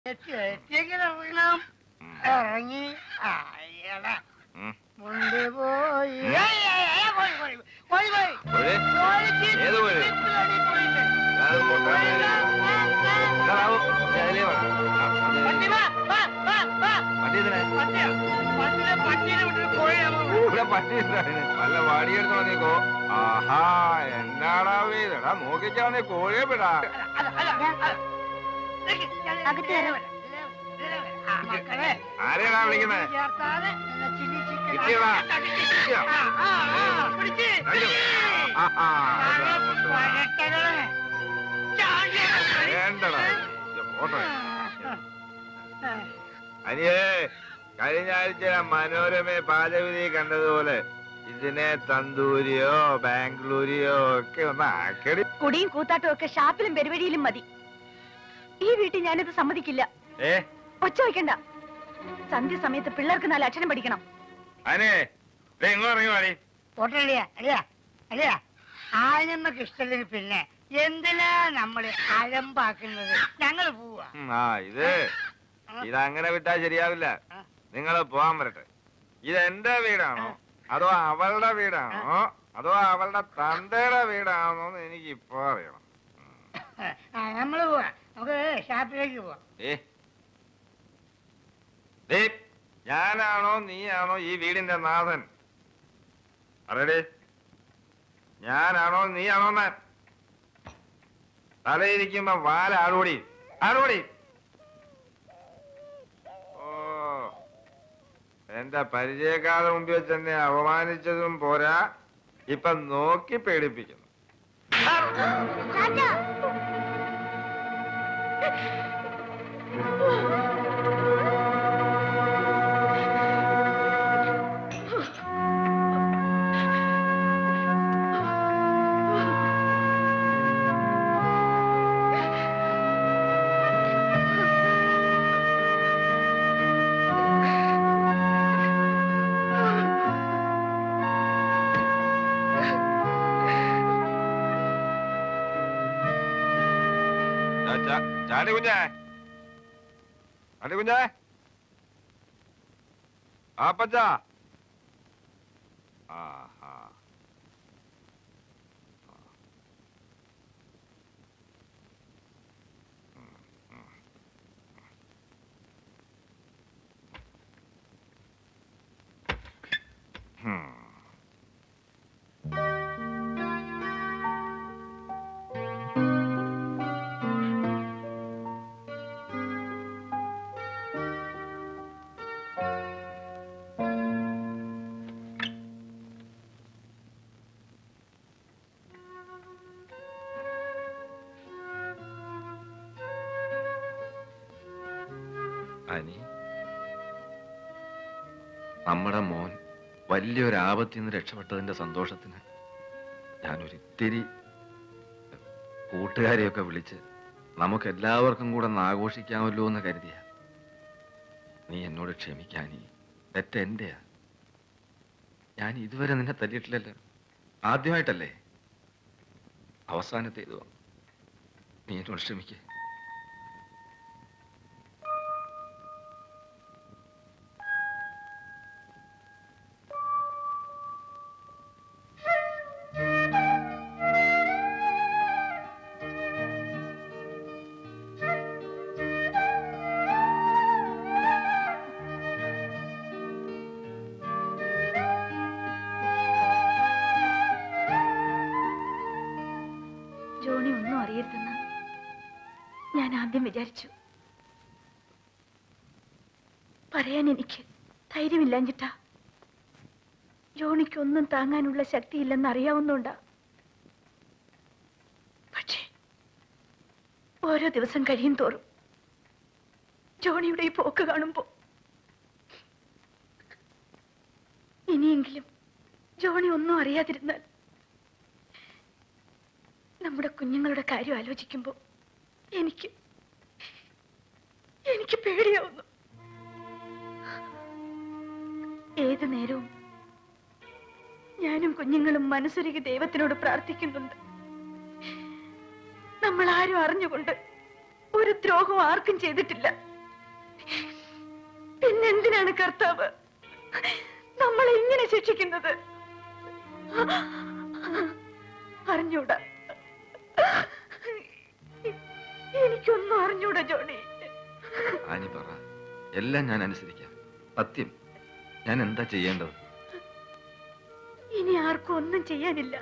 എത്തി എത്തിയെങ്കിലും ഇറങ്ങണം ഇറങ്ങി ആ, എടാ. ഉം. മുണ്ടി പോയി ഏയ്, ഏയ്, ഏയ്, പോയി, പോയി, പോയി, പോയി. കോഴി? പോയി, ചിപ്പ്, ഏത് കോഴി? ചിപ്പിലടി പോയില്ലേ? അത് കൊണ്ടുവന്ന് പോയില്ല. ആ, ആ, ഇതാ ബാബു, ഞാൻ അതിലേ വാ. ആ, അത് പട്ടി വാ, വാ, വാ, വാ. പട്ടി ഇതിനെ. പട്ടിയാ? പട്ടിനെ പട്ടീനെ വിട്ടിട്ട് കോഴിയെ നമ്മള് ഇവിടെ പട്ടി ഉണ്ടായിരുന്നു. വല്ല വാടിയെടുത്ത് നോക്കിക്കോ ആഹാ എന്നാടാ വീതടാ നോക്കിക്കാവുന്ന കോഴിയെ വിടാ അല്ല, അല്ല, അല്ല, അല്ല. നിക്ക്, ഞാൻ അകത്ത് കയറ്. ഇതിലെ വരാം. ആ, മക്കളെ ആരെയാടാ വിളിക്കുന്നത് ചേർത്താതെ നല്ല ചില്ലി ചിക്കൻ കിട്ടിയതാ? കിട്ടിയോ? ആ, ആ, ആ, പിടിച്ച്. ആഹാ, താഴെ ഇതാ കൊണ്ടുവാ. വഴക്കകളെ. ചാടിയ കളി. വേണ്ടടാ ഇത് പോട്ടെ ആ, അനിയേ കഴിഞ്ഞ ആഴ്ച മനോരമ പാചകവിധി കണ്ടതുപോലെ ഇതിനെ തന്തൂരിയോ ബാംഗ്ലൂരിയോ ഒക്കെ ഒന്ന് ആക്കടി കുടിയും കൂത്താട്ടവും ഒക്കെ ഷാപ്പിലും പെരുവഴിയിലും മതി ഈ വീട്ടിൽ ഞാനിത് സമ്മതിക്കില്ല ഏ ഒച്ച വയ്ക്കണ്ട സന്ധ്യ സമയത്ത് പിള്ളേർക്ക് നാല് അക്ഷരം പഠിക്കണം അനേ ദേ ഇങ്ങോട്ട് ഇറങ്ങി വാടി പോട്ടെ അളിയാ, അളിയാ, അളിയാ. ആനമ്മക്ക് ഇഷ്ടത്തിന് പിന്നെ എന്തിനാ നമ്മള് അലമ്പാക്കുന്നത് ഞങ്ങൾ പോവാ ഉം, ആ ഇത് ഇതങ്ങനെ വിട്ടാ ശരിയാവില്ല ആ. നിങ്ങൾ പോവാൻ വരട്ടെ ഇത് എന്റെ വീടാണോ അതോ അവളുടെ വീടാണോ അതോ അവളുടെ തന്തയുടെ വീടാണോ എന്ന് എനിക്ക് ഇപ്പൊ അറിയണം ആ, നമ്മള് പോവാ നമുക്ക് ഷാപ്പിലേക്ക് പോവാം ഏ ദേ, ഞാനാണോ നീയാണോ ഈ വീടിന്റെ നാഥൻ പറയടേ ഞാനാണോ നീയാണോ എന്ന് തലയിരിക്കുമ്പോ വാല ആടുകൂടി ആടുകൂടി ഓ എന്റെ പരിചയക്കാരുടെ മുമ്പിൽ വെച്ച് എന്നെ അപമാനിച്ചതും പോരാ ഇപ്പൊ നോക്കി പേടിപ്പിക്കുന്നു ചാ- ചാ- ചാടി കുഞ്ഞേ ചാടി കുഞ്ഞേ ആപ്പച്ച ആഹാ Hmm. അനി നമ്മുടെ മോൻ വലിയൊരു ആപത്തിൽ നിന്ന് രക്ഷപ്പെട്ടതിന്റെ സന്തോഷത്തിന് ഞാനൊരിത്തിരി കൂട്ടുകാരെയൊക്കെ വിളിച്ച് നമുക്ക് എല്ലാവർക്കും കൂടെ ഒന്ന് ആഘോഷിക്കാമല്ലോ എന്ന് കരുതിയ നീ എന്നോട് ക്ഷമിക്കാനി തെറ്റ് എന്റെയാ ഞാൻ ഇതുവരെ നിന്നെ തല്ലിയിട്ടില്ലല്ലോ ആദ്യമായിട്ടല്ലേ അവസാനത്തെ ഇതുവാ നീ എന്നോട് ക്ഷമിക്കേ ജോണി ഒന്നും അറിയരുതെന്ന് ഞാൻ ആദ്യം വിചാരിച്ചു പറയാൻ എനിക്ക് ധൈര്യമില്ലാഞ്ഞിട്ടാ ജോണിക്കൊന്നും താങ്ങാനുള്ള ശക്തിയില്ലെന്ന് അറിയാവുന്നോണ്ടാ പക്ഷേ ഓരോ ദിവസം കഴിയും തോറും ജോണിയുടെ ഈ പോക്ക് കാണുമ്പോ ഇനിയെങ്കിലും ജോണി ഒന്നും അറിയാതിരുന്നാൽ നമ്മുടെ കുഞ്ഞുങ്ങളുടെ കാര്യം ആലോചിക്കുമ്പോൾ എനിക്ക് എനിക്ക് പേടിയാവുന്നു ഏത് നേരവും ഞാനും കുഞ്ഞുങ്ങളും മനസ്സൊരുക്കി ദൈവത്തിനോട് പ്രാർത്ഥിക്കുന്നുണ്ട് നമ്മൾ ആരും അറിഞ്ഞുകൊണ്ട് ഒരു ദ്രോഹവും ആർക്കും ചെയ്തിട്ടില്ല പിന്നെന്തിനാണ് കർത്താവ് നമ്മളെ ഇങ്ങനെ ശിക്ഷിക്കുന്നത് അറിഞ്ഞൂടാ എനിക്കൊന്നും അറിഞ്ഞൂടാ ജോണി ആനി പറ എല്ലാം ഞാൻ അനുസരിക്കാം സത്യം ഞാൻ എന്താ ചെയ്യേണ്ടത് ഇനി ആർക്കും ഒന്നും ചെയ്യാനില്ല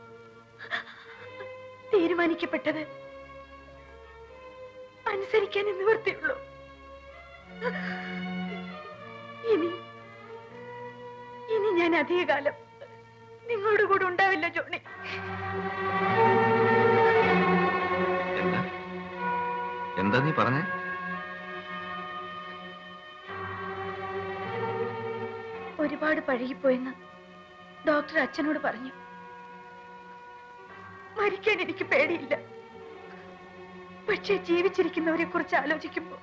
തീരുമാനിക്കപ്പെട്ടത് അനുസരിക്കാൻ നിവൃത്തിയുള്ളൂ ഇനി ഇനി ഞാൻ അധികകാലം നിങ്ങളുടെ കൂടെ ഉണ്ടാവില്ല ജോണി എന്താ എന്താ നീ പറഞ്ഞേ ഒരുപാട് പഴകിപ്പോയെന്ന് ഡോക്ടർ അച്ഛനോട് പറഞ്ഞു മരിക്കാൻ എനിക്ക് പേടിയില്ല പക്ഷെ ജീവിച്ചിരിക്കുന്നവരെ കുറിച്ച് ആലോചിക്കുമ്പോ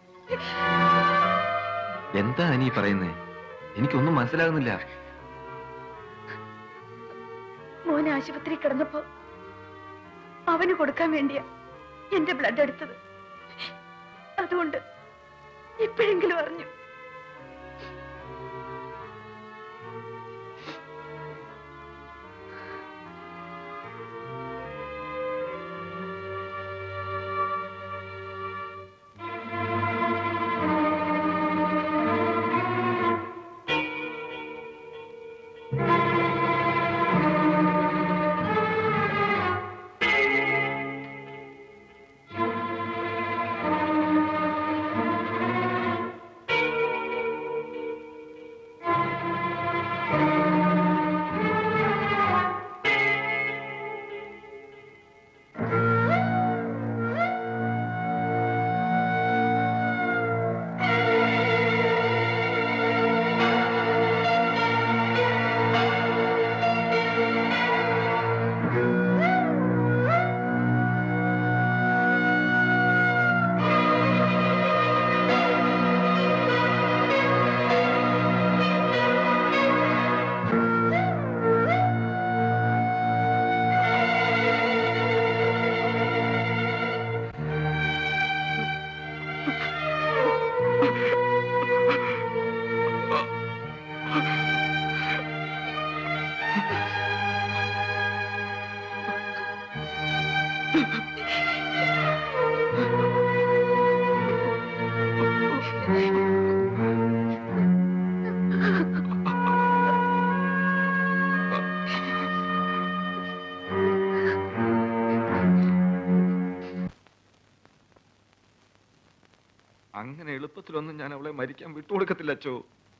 എന്താ നീ പറയുന്നേ എനിക്കൊന്നും മനസ്സിലാകുന്നില്ല മോൻ ആശുപത്രി കിടന്നപ്പോ അവന് കൊടുക്കാൻ വേണ്ടിയാ എന്റെ ബ്ലഡ് എടുത്തത് അതുകൊണ്ട് ഇപ്പോഴെങ്കിലും അറിഞ്ഞു അങ്ങനെ എളുപ്പത്തിലൊന്നും ഞാൻ അവളെ മരിക്കാൻ വിട്ടുകൊടുക്കത്തില്ല അച്ചോ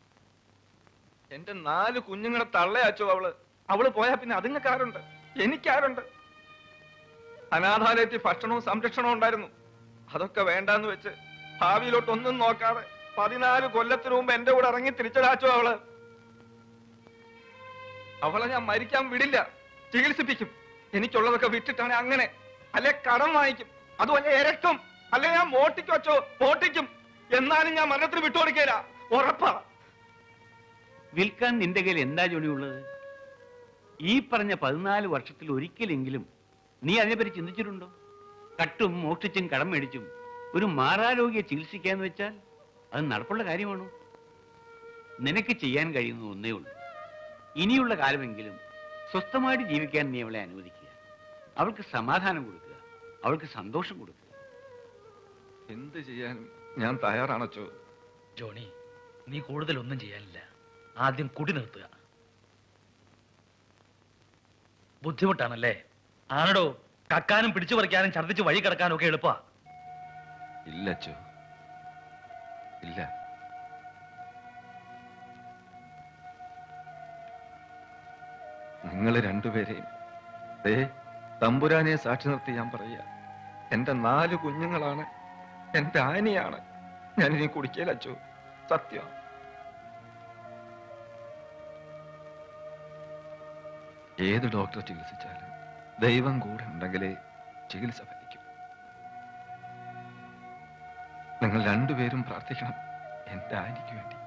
എന്റെ നാല് കുഞ്ഞുങ്ങളെ തള്ളയച്ചോ അവള് അവള് പോയാ പിന്നെ അതുങ്ങൾക്കാരുണ്ട് എനിക്കാരുണ്ട് അനാഥാലയത്തിൽ ഭക്ഷണവും സംരക്ഷണവും ഉണ്ടായിരുന്നു അതൊക്കെ വേണ്ടാന്ന് വെച്ച് ഭാവിയിലോട്ട് ഒന്നും നോക്കാതെ പതിനാല് കൊല്ലത്തിനു മുമ്പ് എന്റെ കൂടെ ഇറങ്ങി തിരിച്ചടാച്ചോ അവള് അവളെ ഞാൻ മരിക്കാൻ വിടില്ല ചികിത്സിപ്പിക്കും എനിക്കുള്ളതൊക്കെ വിറ്റിട്ടാണ് അങ്ങനെ അല്ലെ കടം വാങ്ങിക്കും അതുപോലെ ഇരക്കും അല്ലെ ഞാൻ മോട്ടിക്ക് വെച്ചോ മോട്ടിക്കും എന്നാലും ഞാൻ മരണത്തിന് വിട്ടുകൊടുക്കേല ഉറപ്പാ വിൽക്കാൻ നിന്റെ കയ്യിൽ എന്താ ജോലി ഉള്ളത് ഈ പറഞ്ഞ പതിനാല് വർഷത്തിൽ ഒരിക്കലെങ്കിലും നീ അതിനെപ്പറ്റി ചിന്തിച്ചിട്ടുണ്ടോ കട്ടും മോഷ്ടിച്ചും കടം മേടിച്ചും ഒരു മാറാരോഗ്യ ചികിത്സിക്കാന്ന് വെച്ചാൽ അത് നടപ്പുള്ള കാര്യമാണോ നിനക്ക് ചെയ്യാൻ കഴിയുന്ന ഒന്നേ ഉള്ളൂ ഇനിയുള്ള കാലമെങ്കിലും സ്വസ്ഥമായിട്ട് ജീവിക്കാൻ നീ അവളെ അനുവദിക്കുക അവൾക്ക് സമാധാനം കൊടുക്കുക അവൾക്ക് സന്തോഷം കൊടുക്കുക എന്ത് ചെയ്യാനും ഞാൻ തയ്യാറാണച്ചോ ജോണി നീ കൂടുതൽ ഒന്നും ചെയ്യാനില്ല ആദ്യം കുടി നിർത്തുക ബുദ്ധിമുട്ടാണല്ലേ ആണടോ കക്കാനും പിടിച്ചു പറിക്കാനും ഛർദ്ദിച്ച് വഴി കിടക്കാനും ഒക്കെ എളുപ്പാ ഇല്ല അച്ചോ ഇല്ല നിങ്ങൾ രണ്ടുപേരെയും ദേ തമ്പുരാനെ സാക്ഷി നിർത്തി ഞാൻ പറയാ എന്റെ നാല് കുഞ്ഞുങ്ങളാണ് എന്റെ ആനിയാണ് ഞാൻ ഇനി കുടിക്കല അച്ചോ സത്യം ഏത് ഡോക്ടർ ചികിത്സിച്ചാലും ദൈവം കൂടെ ഉണ്ടെങ്കിലേ ചികിത്സ ഫലിക്കും നിങ്ങൾ രണ്ടുപേരും പ്രാർത്ഥിക്കണം എന്റെ ആനിക്ക് വേണ്ടി